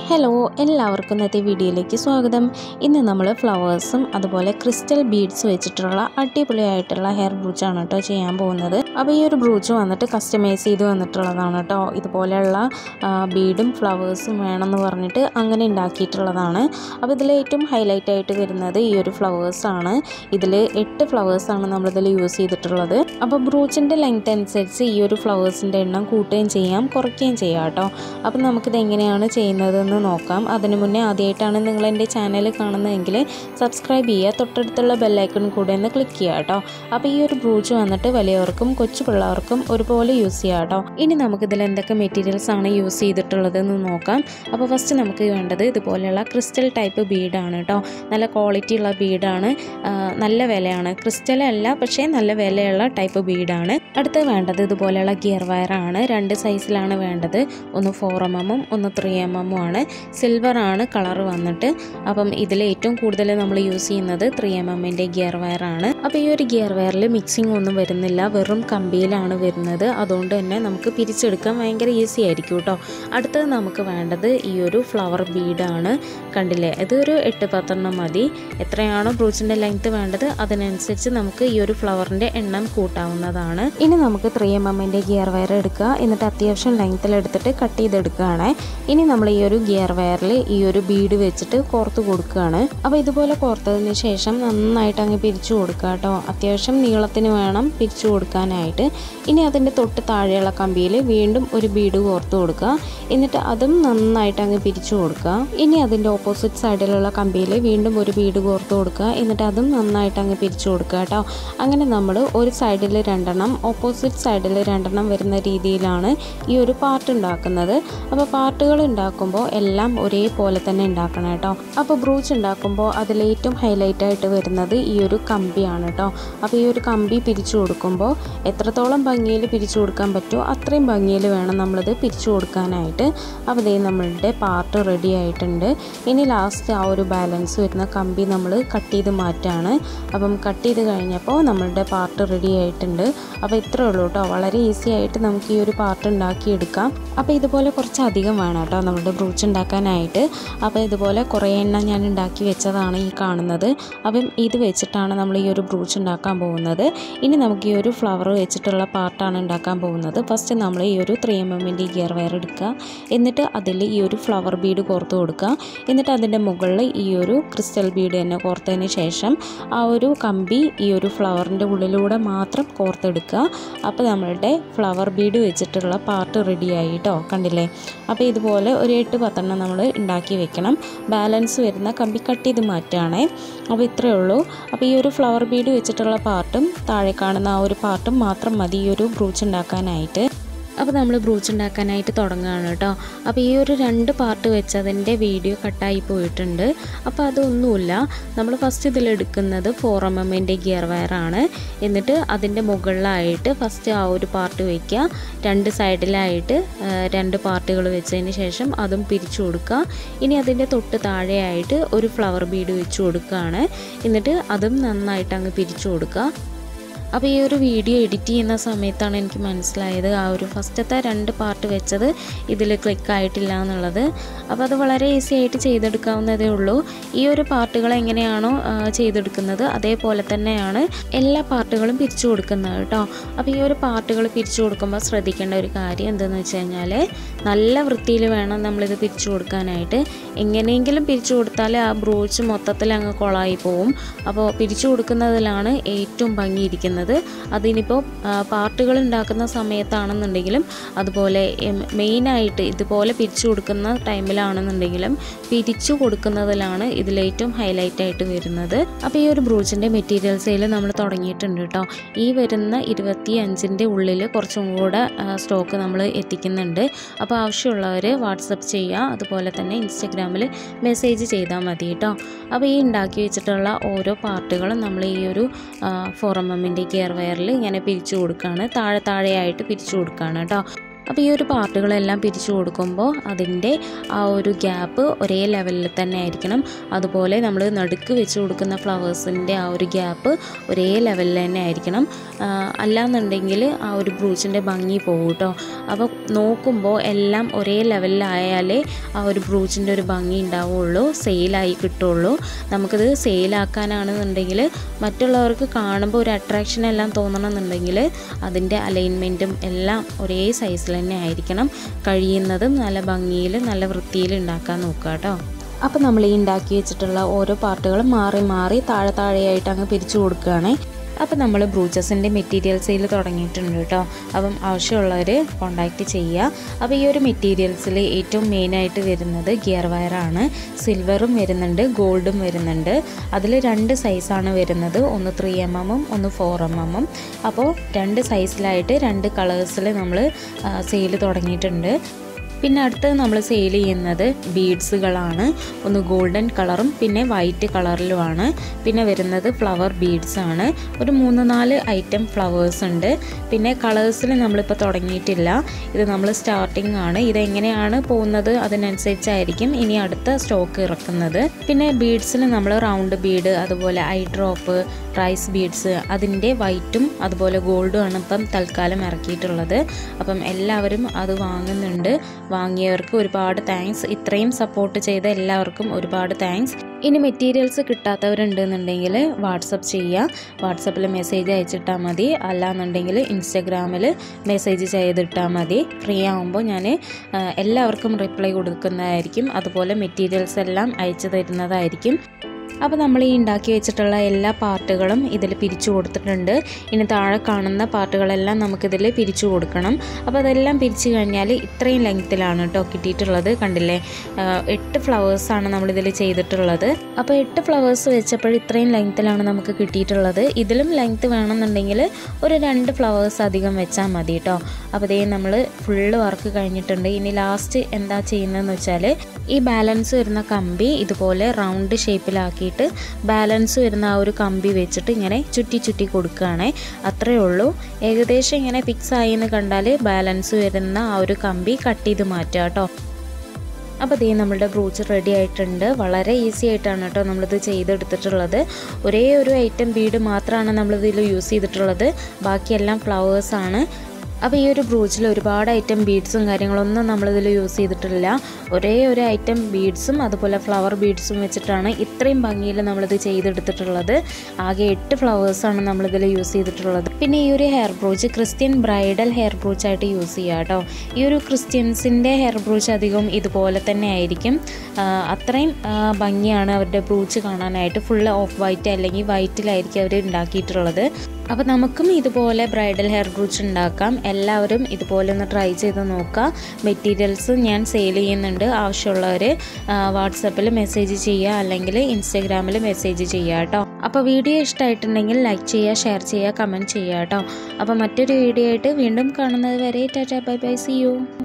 hello എല്ലാവർക്കും ഇന്നത്തെ വീഡിയോയിലേക്ക് സ്വാഗതം ഇന്ന് നമ്മൾ ഫ്ലവേഴ്സും അതുപോലെ ക്രിസ്റ്റൽ ബീഡ്സ് വെച്ചിട്ടുള്ള അടിപൊളിയായിട്ടുള്ള ഹെയർ ബ്രൂച്ചാണ് കേട്ടോ ചെയ്യാൻ പോകുന്നത് അപ്പോൾ ഈ ഒരു ബ്രൂച്ച് വന്നിട്ട് കസ്റ്റമൈസ് ചെയ്ത് വന്നിട്ടുള്ളതാണ് കേട്ടോ ഇതുപോലെയുള്ള ബീഡും ഫ്ലവേഴ്സും വേണമെന്ന് പറഞ്ഞിട്ട് അങ്ങനെ ഉണ്ടാക്കിയിട്ടുള്ളതാണ് അപ്പോൾ ഇതിൽ ഏറ്റവും ഹൈലൈറ്റ് ആയിട്ട് വരുന്നത് ഈ ഒരു ഫ്ലവേഴ്സാണ് ഇതിൽ എട്ട് ഫ്ലവേഴ്സാണ് നമ്മളിതിൽ യൂസ് ചെയ്തിട്ടുള്ളത് അപ്പോൾ ബ്രൂച്ചിൻ്റെ ലെങ്ത് അനുസരിച്ച് ഈ ഒരു ഫ്ലവേഴ്സിൻ്റെ എണ്ണം കൂട്ടുകയും ചെയ്യാം കുറയ്ക്കുകയും ചെയ്യാം കേട്ടോ അപ്പോൾ നമുക്കിത് എങ്ങനെയാണ് ചെയ്യുന്നതെന്ന് നോക്കാം അതിന് മുന്നേ ആദ്യമായിട്ടാണ് നിങ്ങൾ എൻ്റെ ചാനൽ കാണുന്നതെങ്കിൽ സബ്സ്ക്രൈബ് ചെയ്യുക തൊട്ടടുത്തുള്ള ബെല്ലൈക്കൺ കൂടെ ഒന്ന് ക്ലിക്ക് ചെയ്യുക കേട്ടോ അപ്പോൾ ഈ ഒരു ബ്രൂച്ച് വന്നിട്ട് വലിയവർക്കും കൊച്ചു പിള്ളേർക്കും ഒരുപോലെ യൂസ് ചെയ്യാം കേട്ടോ ഇനി നമുക്കിതിൽ എന്തൊക്കെ മെറ്റീരിയൽസ് ആണ് യൂസ് ചെയ്തിട്ടുള്ളതെന്ന് നോക്കാം അപ്പോൾ ഫസ്റ്റ് നമുക്ക് വേണ്ടത് ഇതുപോലെയുള്ള ക്രിസ്റ്റൽ ടൈപ്പ് ബീഡാണ് കേട്ടോ നല്ല ക്വാളിറ്റി ഉള്ള ബീഡാണ് നല്ല വിലയാണ് ക്രിസ്റ്റൽ അല്ല പക്ഷേ നല്ല വിലയുള്ള ടൈപ്പ് ബീഡാണ് അടുത്ത് വേണ്ടത് ഇതുപോലെയുള്ള ഗിയർ വയറാണ് രണ്ട് സൈസിലാണ് വേണ്ടത് ഒന്ന് ഫോർ എം എമ്മും ഒന്ന് ത്രീ എം എമ്മും ആണ് സിൽവർ ആണ് കളർ വന്നിട്ട് അപ്പം ഇതിൽ ഏറ്റവും കൂടുതൽ നമ്മൾ യൂസ് ചെയ്യുന്നത് ത്രീ എം എമ്മിൻ്റെ ഗിയർ വയറാണ് അപ്പോൾ ഈ ഒരു ഗിയർ വയറിൽ മിക്സിംഗ് ഒന്നും വരുന്നില്ല വെറും കമ്പിയിലാണ് വരുന്നത് അതുകൊണ്ട് തന്നെ നമുക്ക് പിരിച്ചെടുക്കാൻ ഭയങ്കര ഈസി ആയിരിക്കും കേട്ടോ അടുത്തത് നമുക്ക് വേണ്ടത് ഈ ഒരു ഫ്ലവർ ബീഡാണ് കണ്ടില്ലേ ഇതൊരു എട്ട് പത്തെണ്ണം മതി എത്രയാണോ ബ്രൂച്ചിൻ്റെ ലെങ്ത് വേണ്ടത് അതിനനുസരിച്ച് നമുക്ക് ഈ ഒരു ഫ്ലവറിൻ്റെ എണ്ണം കൂട്ടാവുന്നതാണ് ഇനി നമുക്ക് ത്രീ എം എമ്മിൻ്റെ ഗിയർ വയർ എടുക്കുക എന്നിട്ട് അത്യാവശ്യം ലെങ്ത്തിൽ എടുത്തിട്ട് കട്ട് ചെയ്തെടുക്കുകയാണ് ഇനി നമ്മൾ ഈ ഒരു ഗിയർ വയറിൽ ഈ ഒരു ബീഡ് വെച്ചിട്ട് കോർത്ത് കൊടുക്കുകയാണ് അപ്പോൾ ഇതുപോലെ കോർത്തതിന് ശേഷം നന്നായിട്ട് അങ്ങ് പിരിച്ചു കൊടുക്കുക കേട്ടോ അത്യാവശ്യം നീളത്തിന് വേണം പിരിച്ചു കൊടുക്കാനായിട്ട് ഇനി അതിൻ്റെ തൊട്ട് താഴെയുള്ള കമ്പിയിൽ വീണ്ടും ഒരു ബീഡ് കോർത്ത് കൊടുക്കുക എന്നിട്ട് അതും നന്നായിട്ട് അങ്ങ് പിരിച്ചു കൊടുക്കുക ഇനി അതിൻ്റെ ഓപ്പോസിറ്റ് സൈഡിലുള്ള കമ്പിയിൽ വീണ്ടും ഒരു ബീഡ് കോർത്ത് കൊടുക്കുക എന്നിട്ട് അതും നന്നായിട്ട് അങ്ങ് പിരിച്ചു കൊടുക്കുക കേട്ടോ അങ്ങനെ നമ്മൾ ഒരു സൈഡിൽ രണ്ടെണ്ണം ഓപ്പോസിറ്റ് സൈഡിൽ രണ്ടെണ്ണം വരുന്ന രീതിയിലാണ് ഈ ഒരു പാർട്ട് ഉണ്ടാക്കുന്നത് അപ്പോൾ പാർട്ടുകൾ ഉണ്ടാക്കുമ്പോൾ എല്ലാം ഒരേപോലെ തന്നെ ഉണ്ടാക്കണം കേട്ടോ അപ്പോൾ ബ്രൂച്ച് ഉണ്ടാക്കുമ്പോൾ അതിൽ ഏറ്റവും ഹൈലൈറ്റ് ആയിട്ട് വരുന്നത് ഈ ഒരു കമ്പിയാണ് കേട്ടോ അപ്പോൾ ഈ ഒരു കമ്പി പിരിച്ചു കൊടുക്കുമ്പോൾ എത്രത്തോളം ഭംഗിയിൽ പിരിച്ചു കൊടുക്കാൻ പറ്റുമോ അത്രയും ഭംഗിയിൽ വേണം നമ്മളിത് പിരിച്ചു കൊടുക്കാനായിട്ട് അപ്പോൾ ഇതേ നമ്മളുടെ പാർട്ട് റെഡി ആയിട്ടുണ്ട് ഇനി ലാസ്റ്റ് ആ ഒരു ബാലൻസ് വരുന്ന കമ്പി നമ്മൾ കട്ട് ചെയ്ത് മാറ്റാണ് അപ്പം കട്ട് ചെയ്ത് കഴിഞ്ഞപ്പോൾ നമ്മളുടെ പാർട്ട് റെഡി ആയിട്ടുണ്ട് അപ്പോൾ ഇത്രേ ഉള്ളൂ കേട്ടോ വളരെ ഈസി ആയിട്ട് നമുക്ക് ഈ ഒരു പാർട്ട് ഉണ്ടാക്കിയെടുക്കാം അപ്പോൾ ഇതുപോലെ കുറച്ച് അധികം വേണം കേട്ടോ നമ്മുടെ ബ്രൂച്ച് ഉണ്ടാക്കാനായിട്ട് അപ്പോൾ ഇതുപോലെ കുറേ എണ്ണം ഞാൻ ഉണ്ടാക്കി വെച്ചതാണ് ഈ കാണുന്നത് അപ്പം ഇത് വെച്ചിട്ടാണ് നമ്മൾ ഈ ഒരു ബ്രൂച്ച് ഉണ്ടാക്കാൻ പോകുന്നത് ഇനി നമുക്ക് ഈ ഒരു ഫ്ലവർ വെച്ചിട്ടുള്ള പാർട്ടാണ് ഉണ്ടാക്കാൻ പോകുന്നത് ഫസ്റ്റ് നമ്മൾ ഈ ഒരു ത്രീ എം എമ്മിൻ്റെ ഗിയർ വയർ എടുക്കുക എന്നിട്ട് അതിൽ ഈ ഒരു ഫ്ലവർ ബീഡ് കോർത്ത് കൊടുക്കുക എന്നിട്ട് അതിൻ്റെ മുകളിൽ ഈ ഒരു ക്രിസ്റ്റൽ ബീഡ് തന്നെ കോർത്തതിന് ശേഷം ആ ഒരു കമ്പി ഈ ഒരു ഫ്ലവറിൻ്റെ ഉള്ളിലൂടെ മാത്രം കോർത്തെടുക്കുക അപ്പോൾ നമ്മളുടെ ഫ്ലവർ ബീഡ് വെച്ചിട്ടുള്ള പാർട്ട് റെഡിയായി കേട്ടോ കണ്ടില്ലേ അപ്പോൾ ഇതുപോലെ ഒരു എട്ട് പത്തെണ്ണം നമ്മൾ ഉണ്ടാക്കി വെക്കണം ബാലൻസ് വരുന്ന കമ്പി കട്ട് ചെയ്ത് മാറ്റുകയാണേ അപ്പോൾ ഇത്രയേ ഉള്ളൂ അപ്പോൾ ഈ ഒരു ഫ്ലവർ ബീഡ് വെച്ചിട്ടുള്ള പാർട്ടും താഴെ കാണുന്ന ആ ഒരു പാർട്ടും മാത്രം മതി ഈ ഒരു ബ്രൂച്ച് ഉണ്ടാക്കാനായിട്ട് അപ്പോൾ നമ്മൾ ബ്രൂച്ച് ഉണ്ടാക്കാനായിട്ട് തുടങ്ങുകയാണ് കേട്ടോ അപ്പോൾ ഈ ഒരു രണ്ട് പാർട്ട് വെച്ചതിൻ്റെ വീഡിയോ കട്ടായി പോയിട്ടുണ്ട് അപ്പോൾ അതൊന്നുമില്ല നമ്മൾ ഫസ്റ്റ് ഇതിലെടുക്കുന്നത് ഫോർ എം എമ്മിൻ്റെ ഗിയർ വയറാണ് എന്നിട്ട് അതിൻ്റെ മുകളിലായിട്ട് ഫസ്റ്റ് ആ ഒരു പാർട്ട് വയ്ക്കുക രണ്ട് സൈഡിലായിട്ട് രണ്ട് പാർട്ടുകൾ വെച്ചതിന് ശേഷം അതും പിരിച്ചു കൊടുക്കുക ഇനി അതിൻ്റെ തൊട്ട് താഴെയായിട്ട് ഒരു ഫ്ലവർ ബീഡ് വെച്ച് കൊടുക്കുകയാണ് എന്നിട്ട് അതും നന്നായിട്ട് അങ്ങ് പിരിച്ചു കൊടുക്കുക അപ്പോൾ ഈ ഒരു വീഡിയോ എഡിറ്റ് ചെയ്യുന്ന സമയത്താണ് എനിക്ക് മനസ്സിലായത് ആ ഒരു ഫസ്റ്റത്തെ രണ്ട് പാർട്ട് വെച്ചത് ഇതിൽ ക്ലിക്ക് ആയിട്ടില്ല എന്നുള്ളത് അപ്പോൾ അത് വളരെ ഈസി ആയിട്ട് ചെയ്തെടുക്കാവുന്നതേ ഉള്ളൂ ഈ ഒരു പാർട്ടുകൾ എങ്ങനെയാണോ ചെയ്തെടുക്കുന്നത് അതേപോലെ തന്നെയാണ് എല്ലാ പാർട്ടുകളും പിരിച്ചു കൊടുക്കുന്നത് കേട്ടോ അപ്പോൾ ഈ ഒരു പാർട്ടുകൾ പിരിച്ചു കൊടുക്കുമ്പോൾ ശ്രദ്ധിക്കേണ്ട ഒരു കാര്യം എന്തെന്ന് വെച്ച് കഴിഞ്ഞാൽ നല്ല വൃത്തിയിൽ വേണം നമ്മളിത് പിരിച്ചു കൊടുക്കാനായിട്ട് എങ്ങനെയെങ്കിലും പിരിച്ചു കൊടുത്താൽ ആ ബ്രോച്ച് മൊത്തത്തിൽ അങ്ങ് കൊളായി പോവും അപ്പോൾ പിരിച്ചു കൊടുക്കുന്നതിലാണ് ഏറ്റവും ഭംഗിയിരിക്കുന്നത് അതിനിപ്പോൾ പാർട്ടുകൾ ഉണ്ടാക്കുന്ന സമയത്താണെന്നുണ്ടെങ്കിലും അതുപോലെ മെയിനായിട്ട് ഇതുപോലെ പിരിച്ചു കൊടുക്കുന്ന ടൈമിലാണെന്നുണ്ടെങ്കിലും പിരിച്ചു കൊടുക്കുന്നതിലാണ് ഇതിലേറ്റവും ഹൈലൈറ്റ് ആയിട്ട് വരുന്നത് അപ്പോൾ ഈ ഒരു ബ്രൂച്ചിൻ്റെ മെറ്റീരിയൽസിൽ നമ്മൾ തുടങ്ങിയിട്ടുണ്ട് കേട്ടോ ഈ വരുന്ന ഇരുപത്തി അഞ്ചിൻ്റെ ഉള്ളിൽ കുറച്ചും കൂടെ സ്റ്റോക്ക് നമ്മൾ എത്തിക്കുന്നുണ്ട് അപ്പോൾ ആവശ്യമുള്ളവർ വാട്സപ്പ് ചെയ്യുക അതുപോലെ തന്നെ ഇൻസ്റ്റഗ്രാമിൽ മെസ്സേജ് ചെയ്താൽ മതി കേട്ടോ അപ്പോൾ ഈ ഉണ്ടാക്കി വെച്ചിട്ടുള്ള ഓരോ പാർട്ടുകളും നമ്മൾ ഈ ഒരു ഫോർ എം എമ്മിൻ്റെ ഗിയർ വയറിൽ ഇങ്ങനെ പിരിച്ചു കൊടുക്കുകയാണ് താഴെ താഴെയായിട്ട് പിരിച്ചു കൊടുക്കുകയാണ് കേട്ടോ അപ്പോൾ ഈ ഒരു പാർട്ടുകളെല്ലാം പിരിച്ചു കൊടുക്കുമ്പോൾ അതിൻ്റെ ആ ഒരു ഗ്യാപ്പ് ഒരേ ലെവലിൽ തന്നെ ആയിരിക്കണം അതുപോലെ നമ്മൾ നടുക്ക് വെച്ച് കൊടുക്കുന്ന ഫ്ലവേഴ്സിൻ്റെ ആ ഒരു ഗ്യാപ്പ് ഒരേ ലെവലിൽ തന്നെ ആയിരിക്കണം ആ, അല്ലാന്നുണ്ടെങ്കിൽ ആ ഒരു ബ്രൂച്ചിൻ്റെ ഭംഗി പോകും കേട്ടോ അപ്പോൾ നോക്കുമ്പോൾ എല്ലാം ഒരേ ലെവലിലായാലേ ആ ഒരു ബ്രൂച്ചിൻ്റെ ഒരു ഭംഗി ഉണ്ടാവുള്ളൂ സെയിലായി കിട്ടുള്ളൂ നമുക്കിത് സെയിലാക്കാനാണെന്നുണ്ടെങ്കിൽ മറ്റുള്ളവർക്ക് കാണുമ്പോൾ ഒരു അട്രാക്ഷൻ എല്ലാം തോന്നണമെന്നുണ്ടെങ്കിൽ അതിൻ്റെ അലൈൻമെൻറ്റും എല്ലാം ഒരേ സൈസിൽ തന്നെ ആയിരിക്കണം കഴിയുന്നതും നല്ല ഭംഗിയിൽ നല്ല വൃത്തിയിൽ ഉണ്ടാക്കാൻ നോക്കുക കേട്ടോ അപ്പോൾ നമ്മൾ ഈ ഉണ്ടാക്കി വെച്ചിട്ടുള്ള ഓരോ പാർട്ടുകളും മാറി മാറി താഴെ താഴെയായിട്ട് അങ്ങ് പിരിച്ചു കൊടുക്കുകയാണേ അപ്പോൾ നമ്മൾ ബ്രൂച്ചസിൻ്റെ മെറ്റീരിയൽ സെയിൽ തുടങ്ങിയിട്ടുണ്ട് കേട്ടോ അപ്പം ആവശ്യമുള്ളവർ കോണ്ടാക്റ്റ് ചെയ്യുക അപ്പോൾ ഈ ഒരു മെറ്റീരിയൽസിൽ ഏറ്റവും മെയിനായിട്ട് വരുന്നത് ഗിയർ വയറാണ് സിൽവറും വരുന്നുണ്ട് ഗോൾഡും വരുന്നുണ്ട് അതിൽ രണ്ട് സൈസാണ് വരുന്നത് ഒന്ന് ത്രീ എം എമ്മും ഒന്ന് ഫോർ എം എമ്മും അപ്പോൾ രണ്ട് സൈസിലായിട്ട് രണ്ട് കളേഴ്സിൽ നമ്മൾ സെയിൽ തുടങ്ങിയിട്ടുണ്ട് പിന്നെ അടുത്ത് നമ്മൾ സെയിൽ ചെയ്യുന്നത് ബീഡ്സുകളാണ് ഒന്ന് ഗോൾഡൻ കളറും പിന്നെ വൈറ്റ് കളറിലുമാണ് പിന്നെ വരുന്നത് ഫ്ലവർ ബീഡ്സ് ആണ് ഒരു മൂന്ന് നാല് ഐറ്റം ഫ്ലവേഴ്സ് ഉണ്ട് പിന്നെ കളേഴ്സിൽ നമ്മളിപ്പോൾ തുടങ്ങിയിട്ടില്ല ഇത് നമ്മൾ സ്റ്റാർട്ടിംഗ് ആണ് ഇതെങ്ങനെയാണ് പോകുന്നത് അതിനനുസരിച്ചായിരിക്കും ഇനി അടുത്ത സ്റ്റോക്ക് ഇറക്കുന്നത് പിന്നെ ബീഡ്സിൽ നമ്മൾ റൗണ്ട് ബീഡ് അതുപോലെ ഐ ഡ്രോപ്പ് റൈസ് ബീഡ്സ് അതിൻ്റെ വൈറ്റും അതുപോലെ ഗോൾഡും ആണ് ഇപ്പം തൽക്കാലം ഇറക്കിയിട്ടുള്ളത് അപ്പം എല്ലാവരും അത് വാങ്ങുന്നുണ്ട് വാങ്ങിയവർക്ക് ഒരുപാട് താങ്ക്സ് ഇത്രയും സപ്പോർട്ട് ചെയ്ത എല്ലാവർക്കും ഒരുപാട് താങ്ക്സ് ഇനി മെറ്റീരിയൽസ് കിട്ടാത്തവരുണ്ടെന്നുണ്ടെങ്കിൽ വാട്സപ്പ് ചെയ്യുക വാട്സപ്പിൽ മെസ്സേജ് അയച്ചിട്ടാൽ മതി അല്ലാന്നുണ്ടെങ്കിൽ ഇൻസ്റ്റഗ്രാമിൽ മെസ്സേജ് ചെയ്തിട്ടാൽ മതി ഫ്രീ ആകുമ്പോൾ ഞാൻ എല്ലാവർക്കും റിപ്ലൈ കൊടുക്കുന്നതായിരിക്കും അതുപോലെ മെറ്റീരിയൽസ് എല്ലാം അയച്ചു തരുന്നതായിരിക്കും അപ്പോൾ നമ്മൾ ഈ ഉണ്ടാക്കി വെച്ചിട്ടുള്ള എല്ലാ പാർട്ടുകളും ഇതിൽ പിരിച്ചു കൊടുത്തിട്ടുണ്ട് ഇനി താഴെ കാണുന്ന പാർട്ടുകളെല്ലാം നമുക്കിതിൽ പിരിച്ചു കൊടുക്കണം അപ്പോൾ അതെല്ലാം പിരിച്ചു കഴിഞ്ഞാൽ ഇത്രയും ലെങ്ത്തിലാണ് കേട്ടോ കിട്ടിയിട്ടുള്ളത് കണ്ടില്ലേ ആ, എട്ട് ഫ്ലവേഴ്സാണ് നമ്മളിതിൽ ചെയ്തിട്ടുള്ളത് അപ്പോൾ എട്ട് ഫ്ലവേഴ്സ് വെച്ചപ്പോൾ ഇത്രയും ലെങ്ത്തിലാണ് നമുക്ക് കിട്ടിയിട്ടുള്ളത് ഇതിലും ലെങ്ത്ത് വേണമെന്നുണ്ടെങ്കിൽ ഒരു രണ്ട് ഫ്ലവേഴ്സ് അധികം വെച്ചാൽ മതി കേട്ടോ അപ്പോൾ ഇതേ നമ്മൾ ഫുള്ള് വർക്ക് കഴിഞ്ഞിട്ടുണ്ട് ഇനി ലാസ്റ്റ് എന്താ ചെയ്യുന്നതെന്ന് വെച്ചാൽ ഈ ബാലൻസ് വരുന്ന കമ്പി ഇതുപോലെ റൗണ്ട് ഷേപ്പിലാക്കിയിട്ട് ബാലൻസ് വരുന്ന ആ ഒരു കമ്പി വെച്ചിട്ട് ഇങ്ങനെ ചുറ്റി ചുറ്റി കൊടുക്കുകയാണേ അത്രയേ ഉള്ളൂ ഏകദേശം ഇങ്ങനെ ഫിക്സ് ആയി എന്ന് കണ്ടാൽ ബാലൻസ് വരുന്ന ആ ഒരു കമ്പി കട്ട് ചെയ്ത് മാറ്റുക കേട്ടോ അപ്പോൾ ദേ നമ്മളുടെ ബ്രൂച്ച് റെഡി ആയിട്ടുണ്ട് വളരെ ഈസി ആയിട്ടാണ് കേട്ടോ നമ്മളിത് ചെയ്തെടുത്തിട്ടുള്ളത് ഒരേ ഒരു ഐറ്റം ബീഡ് മാത്രമാണ് നമ്മളിതിൽ യൂസ് ചെയ്തിട്ടുള്ളത് ബാക്കിയെല്ലാം ഫ്ലവേഴ്സാണ് അപ്പോൾ ഈ ഒരു ബ്രൂച്ചിൽ ഒരുപാട് ഐറ്റം ബീഡ്സും കാര്യങ്ങളൊന്നും നമ്മളിതിൽ യൂസ് ചെയ്തിട്ടില്ല ഒരേ ഒരു ഐറ്റം ബീഡ്സും അതുപോലെ ഫ്ലവർ ബീഡ്സും വെച്ചിട്ടാണ് ഇത്രയും ഭംഗിയിൽ നമ്മളിത് ചെയ്തെടുത്തിട്ടുള്ളത് ആകെ എട്ട് ഫ്ലവേഴ്സാണ് നമ്മളിതിൽ യൂസ് ചെയ്തിട്ടുള്ളത് പിന്നെ ഈ ഒരു hair brooch Christian bridal hair brooch ആയിട്ട് യൂസ് ചെയ്യുക കേട്ടോ ഈ ഒരു ക്രിസ്ത്യൻസിൻ്റെ ഹെയർ ബ്രൂച്ച് അധികം ഇതുപോലെ തന്നെ ആയിരിക്കും ആ, അത്രയും ആ, ഭംഗിയാണ് അവരുടെ ബ്രൂച്ച് കാണാനായിട്ട് ഫുള്ള് ഓഫ് വൈറ്റ് അല്ലെങ്കിൽ വൈറ്റിലായിരിക്കും അവർ ഉണ്ടാക്കിയിട്ടുള്ളത് അപ്പോൾ നമുക്കും ഇതുപോലെ ബ്രൈഡൽ ഹെയർ ബ്രൂച്ച് ഉണ്ടാക്കാം എല്ലാവരും ഇതുപോലെ ഒന്ന് ട്രൈ ചെയ്ത് നോക്കുക മെറ്റീരിയൽസ് ഞാൻ സെയിൽ ചെയ്യുന്നുണ്ട് ആവശ്യമുള്ളവർ വാട്സപ്പിൽ മെസ്സേജ് ചെയ്യുക അല്ലെങ്കിൽ ഇൻസ്റ്റഗ്രാമിൽ മെസ്സേജ് ചെയ്യുക കേട്ടോ അപ്പോൾ വീഡിയോ ഇഷ്ടമായിട്ടുണ്ടെങ്കിൽ ലൈക്ക് ചെയ്യുക ഷെയർ ചെയ്യുക കമൻറ്റ് ചെയ്യുക കേട്ടോ അപ്പോൾ മറ്റൊരു വീഡിയോ ആയിട്ട് വീണ്ടും കാണുന്നത് വരെ tata bye bye see U